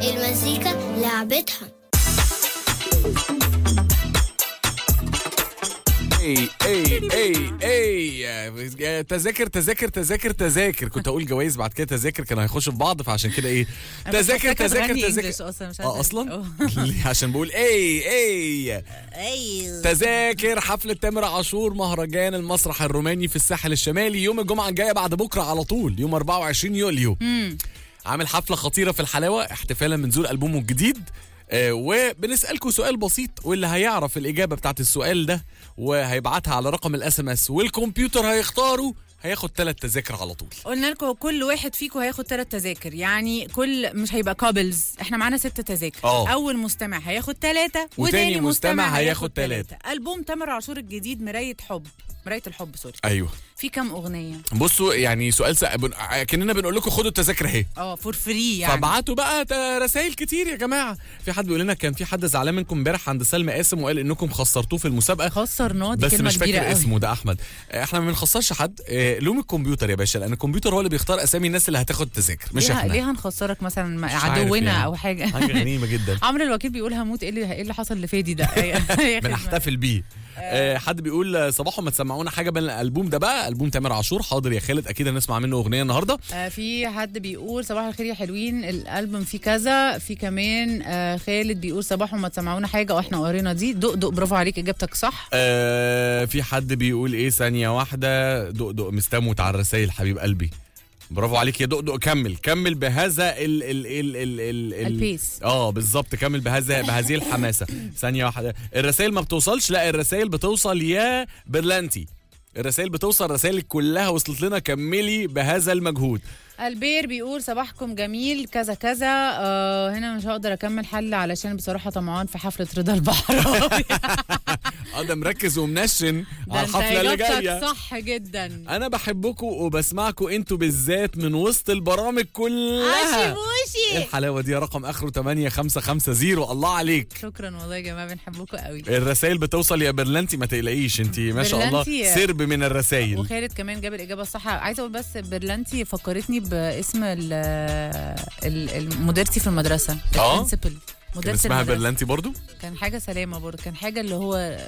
المزيكا لعبتها اي اي اي اي تذاكر تذاكر تذاكر تذاكر كنت اقول جوائز بعد كده تذاكر كانوا هيخشوا في بعض فعشان كده ايه أنا تذاكر بفكر تذاكر بغني تذاكر إنجلش اصلا مش اه عارفة اصلا أوه. ليه عشان بقول اي اي ايوه تذاكر حفلة تامر عاشور مهرجان المسرح الروماني في الساحل الشمالي يوم الجمعة الجاية بعد بكرة على طول يوم 24 يوليو عامل حفلة خطيرة في الحلاوة احتفالا من نزول ألبومه الجديد آه وبنسألكم سؤال بسيط واللي هيعرف الإجابة بتاعت السؤال ده وهيبعتها على رقم الاس ام اس والكمبيوتر هيختاره هياخد ثلاث تذاكر على طول قلنا لكم كل واحد فيكم هياخد ثلاث تذاكر يعني كل مش هيبقى كابلز احنا معانا ست تذاكر آه. اول مستمع هياخد ثلاثة وتاني مستمع هياخد تلاتة. ألبوم تامر عاشور الجديد مراية حب مراية الحب سوري ايوه في كام أغنية بصوا يعني سؤال سأ... بن... كاننا بنقول لكم خدوا التذاكر اهي اه فور فري يعني فابعتوا بقى رسائل كتير يا جماعه في حد بيقول لنا كان في حد زعلان منكم امبارح عند سلمى قاسم وقال انكم خسرتوه في المسابقه خسرناه دي بس كلمة مش كبيرة فاكر قوي. اسمه ده احمد آه، احنا ما بنخسرش حد آه، لوم الكمبيوتر يا باشا لان الكمبيوتر هو اللي بيختار اسامي الناس اللي هتاخد التذاكر مش ليه, احنا ليه هنخسرك مثلا مش عارف عدونا يعني. او حاجة حاجه غريبه جدا عمرو الوكيل بيقول هموت ايه اللي ايه اللي حصل لفادي ده هي- هي خدمة. بنحتفل بيه آه، حد بيقول آه، صباحو ما تسمعونا حاجه من الالبوم ده بقى البوم تامر عاشور حاضر يا خالد اكيد هنسمع منه اغنيه النهارده آه، في حد بيقول صباح الخير يا حلوين الالبوم فيه كذا في كمان آه، خالد بيقول صباح وما تسمعونا حاجه واحنا قرينا دي دق دق برافو عليك اجابتك صح آه في حد بيقول ايه ثانيه واحده دق دق مستموت على الرسايل حبيب قلبي برافو عليك يا دق دق كمل كمل بهذا ال ال ال ال ال ال البيس. اه بالظبط كمل بهذا بهذه الحماسه ثانيه واحده الرسائل ما بتوصلش لا الرسائل بتوصل يا برلانتي الرسائل بتوصل الرسائل كلها وصلت لنا كملي بهذا المجهود البير بيقول صباحكم جميل كذا كذا آه هنا مش هقدر اكمل حل علشان بصراحه طمعان في حفله رضا البحراوي اه ده مركز ومنشن ده على انت الحفله اللي اجابتك جايه صح جدا انا بحبكم وبسمعكم انتوا بالذات من وسط البرامج كلها بوشي ايه الحلاوه دي رقم اخره 8550 الله عليك شكرا والله يا جماعه بنحبكم قوي الرسائل بتوصل يا برلنتي ما تقلقيش انت ما شاء الله برلنتي- سرب من الرسائل وخالد كمان جاب الاجابه الصح عايزه اقول بس برلانتي فكرتني باسم ال- ال- المدرسي في المدرسه آه؟ البرنسبل كان مدرس اسمها المدرسة. برلنتي برضو كان حاجه سلامه برضه كان حاجه اللي هو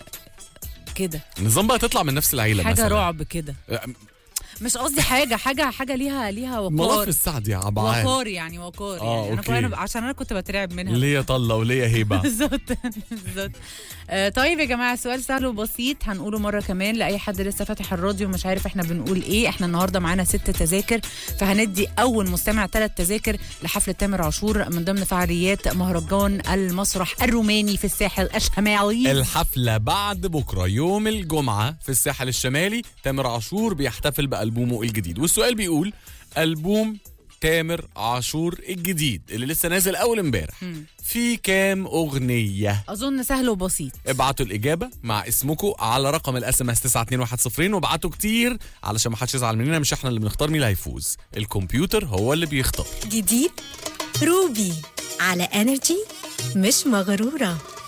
كده نظام بقى تطلع من نفس العيله حاجه مثلا رعب كده أه، مش قصدي حاجه حاجه حاجه ليها ليها ملف وقار السعد يا عبعال وقار يعني وقار آه، يعني انا أوكي. كنت- أنا عشان انا كنت بترعب منها ليا طله وليا هيبه بالظبط بالظبط آه، طيب يا جماعه السؤال سهل وبسيط هنقوله مره كمان لاي حد لسه فاتح الراديو ومش عارف احنا بنقول ايه احنا النهارده معانا ست تذاكر فهندي اول مستمع ثلاث تذاكر لحفله تامر عاشور من ضمن فعاليات مهرجان المسرح الروماني في الساحل الشمالي الحفلة بعد بكرة يوم الجمعة في الساحل الشمالي تامر عاشور بيحتفل بألبومه الجديد والسؤال بيقول ألبوم تامر عاشور الجديد اللي لسه نازل أول امبارح في كام أغنية اظن سهل وبسيط ابعتوا الإجابة مع اسمكم على رقم الاس ام اس 92110 وابعتوا كتير علشان ما حدش يزعل مننا مش احنا اللي بنختار مين اللي هيفوز الكمبيوتر هو اللي بيختار جديد روبي على انرجي مش مغرورة